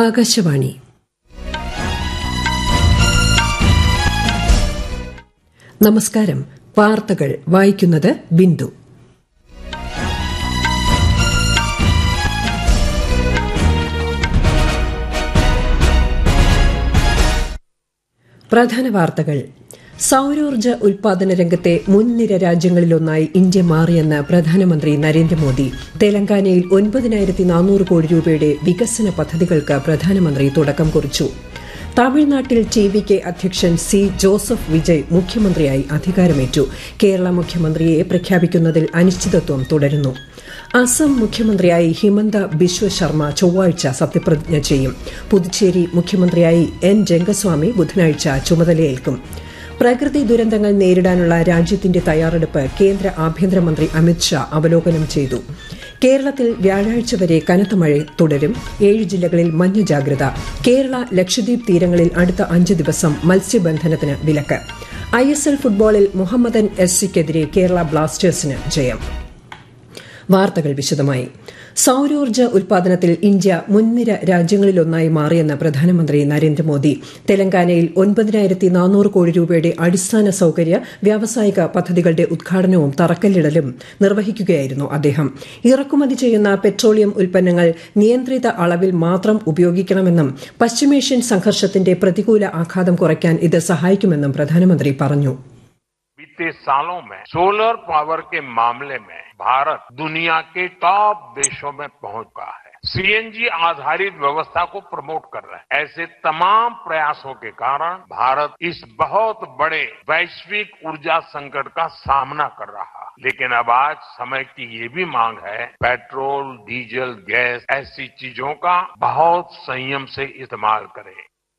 ആകാശവാണി നമസ്കാരം വാർത്തകൾ വായിക്കുന്നത് ബിന്ദു പ്രധാന വാർത്തകൾ സൌരോർജ്ജ ഉൽപാദന രംഗത്തെ മുൻനിര രാജ്യങ്ങളിലൊന്നായി ഇന്ത്യ മാറിയെന്ന് പ്രധാനമന്ത്രി നരേന്ദ്രമോദി തെലങ്കാനയിൽ ഒൻപതിനായിരത്തി നാനൂറ് കോടി രൂപയുടെ വികസന പദ്ധതികൾക്ക് പ്രധാനമന്ത്രി തുടക്കം കുറിച്ചു തമിഴ്നാട്ടിൽ ടി വി കെ അധ്യക്ഷൻ സി ജോസഫ് വിജയ് മുഖ്യമന്ത്രിയായി അധികാരമേറ്റു കേരള മുഖ്യമന്ത്രിയെ പ്രഖ്യാപിക്കുന്നതിൽ അനിശ്ചിതത്വം തുടരുന്നു അസം മുഖ്യമന്ത്രിയായി ഹിമന്ത ബിശ്വ ശർമ്മ ചൊവ്വാഴ്ച സത്യപ്രതിജ്ഞ ചെയ്യും പുതുച്ചേരി മുഖ്യമന്ത്രിയായി എൻ രംഗസ്വാമി ബുധനാഴ്ച ചുമതലയേൽക്കും പ്രകൃതി ദുരന്തങ്ങൾ നേരിടാനുള്ള രാജ്യത്തിന്റെ തയ്യാറെടുപ്പ് കേന്ദ്ര ആഭ്യന്തരമന്ത്രി അമിത്ഷാ അവലോകനം ചെയ്തു കേരളത്തിൽ വ്യാഴാഴ്ച വരെ കനത്ത മഴ തുടരും ഏഴ് ജില്ലകളിൽ മഞ്ഞ ജാഗ്രത കേരള ലക്ഷദ്വീപ് തീരങ്ങളിൽ അടുത്ത അഞ്ച് ദിവസം മത്സ്യബന്ധനത്തിന് വിലക്ക് ഐ എസ് എൽ ഫുട്ബോളിൽ മുഹമ്മദൻ എസ് സിക്കെതിരെ കേരള ബ്ലാസ്റ്റേഴ്സിന് ജയം വാർത്തകൾ വിശദമായി സൌരോർജ്ജ ഉൽപാദനത്തിൽ ഇന്ത്യ മുൻനിര രാജ്യങ്ങളിലൊന്നായി മാറിയെന്ന് പ്രധാനമന്ത്രി നരേന്ദ്രമോദി തെലങ്കാനയിൽ ഒൻപതിനായിരത്തി നാനൂറ് കോടി രൂപയുടെ അടിസ്ഥാന സൌകര്യ വ്യാവസായിക പദ്ധതികളുടെ ഉദ്ഘാടനവും തറക്കല്ലിടലും നിർവഹിക്കുകയായിരുന്നു അദ്ദേഹം ഇറക്കുമതി ചെയ്യുന്ന പെട്രോളിയം ഉൽപ്പന്നങ്ങൾ നിയന്ത്രിത അളവിൽ മാത്രം ഉപയോഗിക്കണമെന്നും പശ്ചിമേഷ്യൻ സംഘർഷത്തിന്റെ പ്രതികൂല ആഘാതം കുറയ്ക്കാൻ ഇത് സഹായിക്കുമെന്നും പ്രധാനമന്ത്രി പറഞ്ഞു बीते सालों में सोलर पावर के मामले में भारत दुनिया के टॉप देशों में पहुंच गया है सीएनजी आधारित व्यवस्था को प्रमोट कर रहे हैं ऐसे तमाम प्रयासों के कारण भारत इस बहुत बड़े वैश्विक ऊर्जा संकट का सामना कर रहा है लेकिन अब आज समय की ये भी मांग है पेट्रोल डीजल गैस ऐसी चीजों का बहुत संयम से इस्तेमाल करें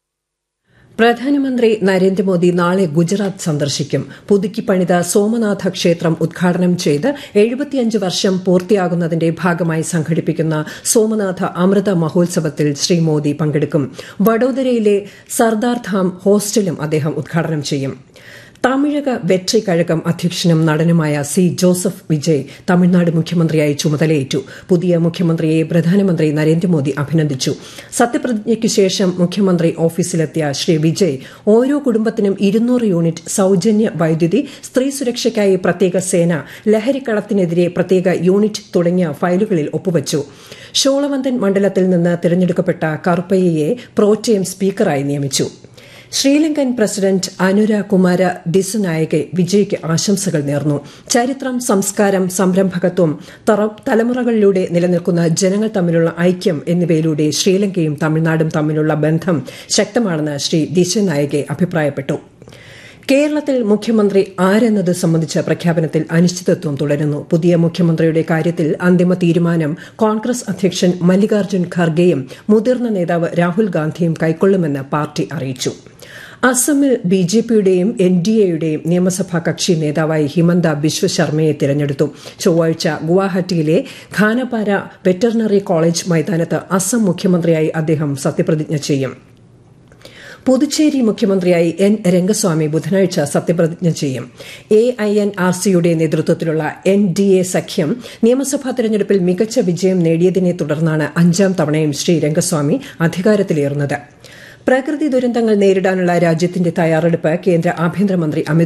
പ്രധാനമന്ത്രി നരേന്ദ്രമോദി നാളെ ഗുജറാത്ത് സന്ദർശിക്കും പുതുക്കി പണിത സോമനാഥ ക്ഷേത്രം ഉദ്ഘാടനം ചെയ്ത് എഴുപത്തിയഞ്ച് വർഷം പൂർത്തിയാകുന്നതിന്റെ ഭാഗമായി സംഘടിപ്പിക്കുന്ന സോമനാഥ അമൃത മഹോത്സവത്തിൽ ശ്രീ മോദി പങ്കെടുക്കും വഡോദരയിലെ സർദാർ ധാം ഹോസ്റ്റലും അദ്ദേഹം ഉദ്ഘാടനം ചെയ്യും തമിഴക വെട്രി കഴകം അധ്യക്ഷനും നടനുമായ സി ജോസഫ് വിജയ് തമിഴ്നാട് മുഖ്യമന്ത്രിയായി ചുമതലയേറ്റു പുതിയ മുഖ്യമന്ത്രിയെ പ്രധാനമന്ത്രി നരേന്ദ്രമോദി അഭിനന്ദിച്ചു സത്യപ്രതിജ്ഞയ്ക്ക് ശേഷം മുഖ്യമന്ത്രി ഓഫീസിലെത്തിയ ശ്രീ വിജയ് ഓരോ കുടുംബത്തിനും ഇരുന്നൂറ് യൂണിറ്റ് സൌജന്യ വൈദ്യുതി സ്ത്രീ സുരക്ഷയ്ക്കായി പ്രത്യേക സേന ലഹരിക്കടത്തിനെതിരെ പ്രത്യേക യൂണിറ്റ് തുടങ്ങിയ ഫയലുകളിൽ ഒപ്പുവച്ചു ഷോളവന്തൻ മണ്ഡലത്തിൽ നിന്ന് തിരഞ്ഞെടുക്കപ്പെട്ട കറുപ്പയ്യയെ പ്രോറ്റേം സ്പീക്കറായി നിയമിച്ചു ശ്രീലങ്കൻ പ്രസിഡന്റ് അനുര കുമാര ദിസുനായകെ വിജയ്ക്ക് ആശംസകൾ നേർന്നു ചരിത്രം സംസ്കാരം സംരംഭകത്വം തലമുറകളിലൂടെ നിലനിൽക്കുന്ന ജനങ്ങൾ തമ്മിലുള്ള ഐക്യം എന്നിവയിലൂടെ ശ്രീലങ്കയും തമിഴ്നാടും തമ്മിലുള്ള ബന്ധം ശക്തമാണെന്ന് ശ്രീ ദിശനായകെ അഭിപ്രായപ്പെട്ടു കേരളത്തിൽ മുഖ്യമന്ത്രി ആരെന്നത് സംബന്ധിച്ച പ്രഖ്യാപനത്തിൽ അനിശ്ചിതത്വം തുടരുന്നു പുതിയ മുഖ്യമന്ത്രിയുടെ കാര്യത്തിൽ അന്തിമ തീരുമാനം കോൺഗ്രസ് അധ്യക്ഷൻ മല്ലികാർജ്ജുൻ ഖർഗെയും മുതിർന്ന നേതാവ് രാഹുൽ ഗാന്ധിയും കൈക്കൊള്ളുമെന്ന് പാർട്ടി അറിയിച്ചു അസമിൽ ബി ജെ പിയുടെയും എൻ ഡി എയുടെയും നിയമസഭാ കക്ഷി നേതാവായി ഹിമന്ത ബിശ്വ ശർമ്മയെ തിരഞ്ഞെടുത്തു ചൊവ്വാഴ്ച ഗുവാഹട്ടിയിലെ ഖാനപാര വെറ്ററിനറി കോളേജ് മൈതാനത്ത് അസം മുഖ്യമന്ത്രിയായി അദ്ദേഹം സത്യപ്രതിജ്ഞ ചെയ്യും പുതുച്ചേരി മുഖ്യമന്ത്രിയായി എൻ രംഗസ്വാമി ബുധനാഴ്ച സത്യപ്രതിജ്ഞ ചെയ്യും എ ഐ എൻ ആർ സിയുടെ നേതൃത്വത്തിലുള്ള എൻ ഡി എ സഖ്യം നിയമസഭാ തെരഞ്ഞെടുപ്പിൽ മികച്ച വിജയം നേടിയതിനെ തുടർന്നാണ് അഞ്ചാം തവണയും ശ്രീ രംഗസ്വാമി അധികാരത്തിലേറുന്നത് പ്രകൃതി ദുരന്തങ്ങൾ നേരിടാനുള്ള രാജ്യത്തിന്റെ തയ്യാറെടുപ്പ് കേന്ദ്ര ആഭ്യന്തരമന്ത്രി അമിത്